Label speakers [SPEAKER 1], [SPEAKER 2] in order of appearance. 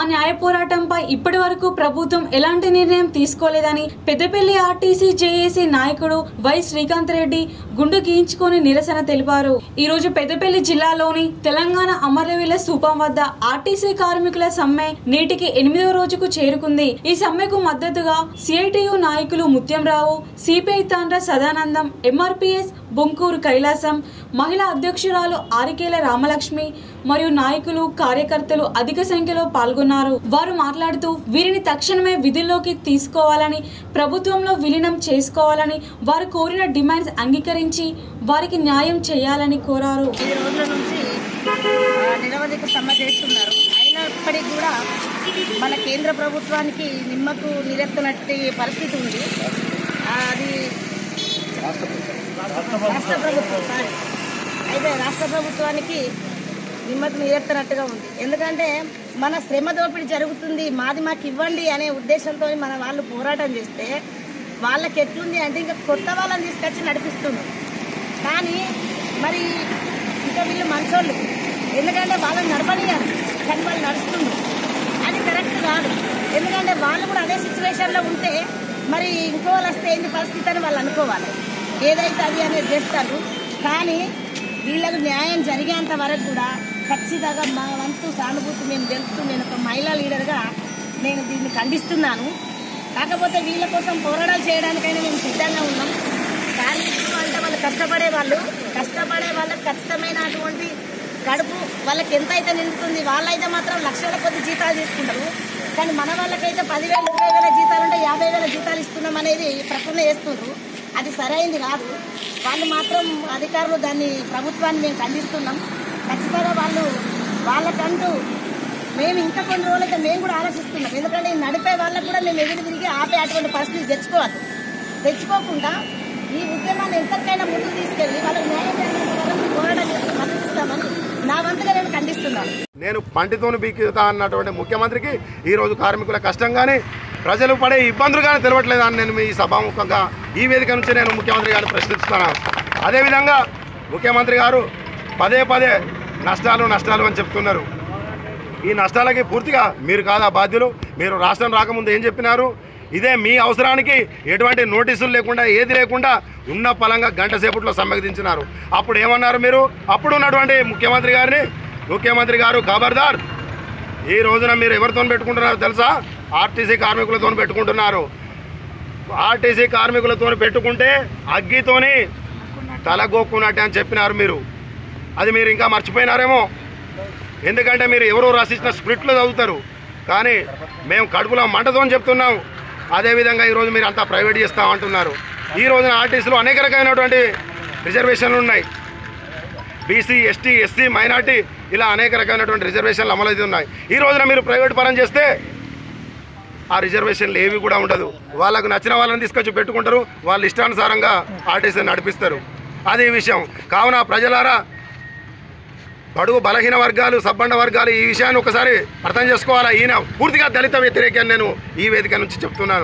[SPEAKER 1] న్యాయ పోరాటంపై ఇప్పటి వరకు ప్రభుత్వం ఎలాంటి నిర్ణయం తీసుకోలేదని పెద్దపల్లి ఆర్టీసీ జేఏసీ నాయకుడు వై శ్రీకాంత్ రెడ్డి గుండు గీయించుకొని నిరసన తెలిపారు ఈ రోజు పెద్దపల్లి జిల్లాలోని తెలంగాణ అమరవీల స్థూపం వద్ద ఆర్టీసీ కార్మికుల సమ్మె నేటికి ఎనిమిదవ రోజుకు చేరుకుంది ఈ సమ్మెకు మద్దతుగా సిఐటియు నాయకులు ముత్యంరావు సిపిఐ తాండ్ర సదానందం ఎంఆర్పిఎస్ బొంకూరు కైలాసం మహిళా అధ్యక్షురాలు ఆరికేల రామలక్ష్మి మరియు నాయకులు కార్యకర్తలు అధిక సంఖ్యలో పాల్గొన్నారు వారు మాట్లాడుతూ వీరిని తక్షణమే విధుల్లోకి తీసుకోవాలని ప్రభుత్వంలో విలీనం చేసుకోవాలని వారు కోరిన డిమాండ్స్ అంగీకరించి వారికి న్యాయం చేయాలని కోరారు
[SPEAKER 2] ఐదు రోజుల నుంచి ఆ, నిరవధిక సమ్మె చేస్తున్నారు అయినప్పటికీ కూడా మన కేంద్ర ప్రభుత్వానికి నిమ్మకు నీరెత్తునట్టి పరిస్థితి ఉంది ఆ, అది రాష్ట్ర ప్రభుత్వం సారీ అయితే రాష్ట్ర ప్రభుత్వానికి నిమ్మకు నీరెత్తనట్టుగా ఉంది ఎందుకంటే మన శ్రమ దోపిడీ జరుగుతుంది మాది మాకు ఇవ్వండి అనే ఉద్దేశంతో మన వాళ్ళు పోరాటం చేస్తే వాళ్ళకి ఎట్లుంది అంటే ఇంకా కొత్త వాళ్ళని తీసుకొచ్చి నడిపిస్తున్నారు కానీ మరి ఇంకా వీళ్ళు మంచోళ్ళు ఎందుకంటే వాళ్ళని నడపనియాలి కానీ వాళ్ళు నడుస్తున్నారు అది కరెక్ట్ కాదు ఎందుకంటే వాళ్ళు కూడా అదే సిచ్యువేషన్లో ఉంటే మరి ఇంకో వాళ్ళు వస్తే ఏంటి పరిస్థితి అని వాళ్ళు అనుకోవాలి ఏదైతే అది అనేది చేస్తారు కానీ వీళ్ళకు న్యాయం జరిగేంత వరకు కూడా ఖచ్చితంగా మా వంతు సానుభూతి మేము తెలుపుతూ నేను ఒక మహిళా లీడర్గా నేను దీన్ని ఖండిస్తున్నాను కాకపోతే వీళ్ళ కోసం పోరాటాలు చేయడానికైనా మేము సిద్ధంగా ఉన్నాం కార్మికులు అంటే వాళ్ళు కష్టపడే వాళ్ళు కష్టపడే వాళ్ళకి ఖచ్చితమైనటువంటి కడుపు వాళ్ళకి ఎంత అయితే నిండుతుంది వాళ్ళైతే మాత్రం లక్షల కొద్ది జీతాలు తీసుకుంటారు కానీ మన వాళ్ళకైతే పదివేలు ఇరవై వేల జీతాలు ఉంటే యాభై వేల జీతాలు ఇస్తున్నాం అనేది ప్రకటన చేస్తున్నారు అది సరైంది కాదు వాళ్ళు మాత్రం అధికారులు దాన్ని ప్రభుత్వాన్ని మేము ఖండిస్తున్నాం ఖచ్చితంగా వాళ్ళు వాళ్ళకంటూ మేము ఇంకా కొన్ని రోజులైతే మేము కూడా ఆలోచిస్తున్నాం ఎందుకంటే ఈ నడిపే వాళ్ళకు కూడా మేము ఎదురు తిరిగి ఆపే అటువంటి పరిస్థితి తెచ్చుకోవద్దు తెచ్చుకోకుండా ఈ ఉద్యమాన్ని ఎంతకైనా ముందుకు తీసుకెళ్ళి వాళ్ళకి న్యాయం చేయాలంటే వాళ్ళకి పోరాటం చేసి మద్దతిస్తామని నా వంతుగా నేను ఖండిస్తున్నాను
[SPEAKER 3] నేను పంటితోను బీకితా అన్నటువంటి ముఖ్యమంత్రికి ఈరోజు కార్మికుల కష్టం కానీ ప్రజలు పడే ఇబ్బందులు కానీ తెలవట్లేదని నేను మీ సభాముఖంగా ఈ వేదిక నుంచి నేను ముఖ్యమంత్రి గారిని ప్రశ్నిస్తున్నాను అదేవిధంగా ముఖ్యమంత్రి గారు పదే పదే నష్టాలు నష్టాలు అని చెప్తున్నారు ఈ నష్టాలకి పూర్తిగా మీరు కాదా బాధ్యులు మీరు రాష్ట్రం రాకముందు ఏం చెప్పినారు ఇదే మీ అవసరానికి ఎటువంటి నోటీసులు లేకుండా ఏది లేకుండా ఉన్న పలంగా గంట సేపట్లో సమ్మతించినారు అప్పుడు ఏమన్నారు మీరు అప్పుడు ఉన్నటువంటి ముఖ్యమంత్రి గారిని ముఖ్యమంత్రి గారు ఖబర్దార్ ఈ రోజున మీరు ఎవరితో పెట్టుకుంటున్నారో తెలుసా ఆర్టీసీ కార్మికులతో పెట్టుకుంటున్నారు ఆర్టీసీ కార్మికులతో పెట్టుకుంటే అగ్గితోని తలగొక్కున్నట్టే అని చెప్పినారు మీరు అది మీరు ఇంకా మర్చిపోయినారేమో ఎందుకంటే మీరు ఎవరో రాసిచ్చిన స్క్రిప్ట్లో చదువుతారు కానీ మేము కడుపులో మంటతో చెప్తున్నాం అదేవిధంగా ఈరోజు మీరు అంతా ప్రైవేట్ చేస్తామంటున్నారు ఈ రోజున ఆర్టీసీలో అనేక రకమైనటువంటి రిజర్వేషన్లు ఉన్నాయి బీసీ ఎస్టీ ఎస్సీ మైనార్టీ ఇలా అనేక రకమైనటువంటి రిజర్వేషన్లు అమలవుతూ ఉన్నాయి ఈ రోజున మీరు ప్రైవేట్ పరం చేస్తే ఆ రిజర్వేషన్లు ఏవి కూడా ఉండదు వాళ్ళకు నచ్చిన వాళ్ళని తీసుకొచ్చి పెట్టుకుంటారు వాళ్ళ ఇష్టానుసారంగా ఆర్టీసీ నడిపిస్తారు అది ఈ విషయం కావున ప్రజలారా బడుగు బలహీన వర్గాలు సబ్బండ వర్గాలు ఈ విషయాన్ని ఒకసారి అర్థం చేసుకోవాలా ఈయన పూర్తిగా దళిత వ్యతిరేకని నేను ఈ వేదిక నుంచి చెప్తున్నాను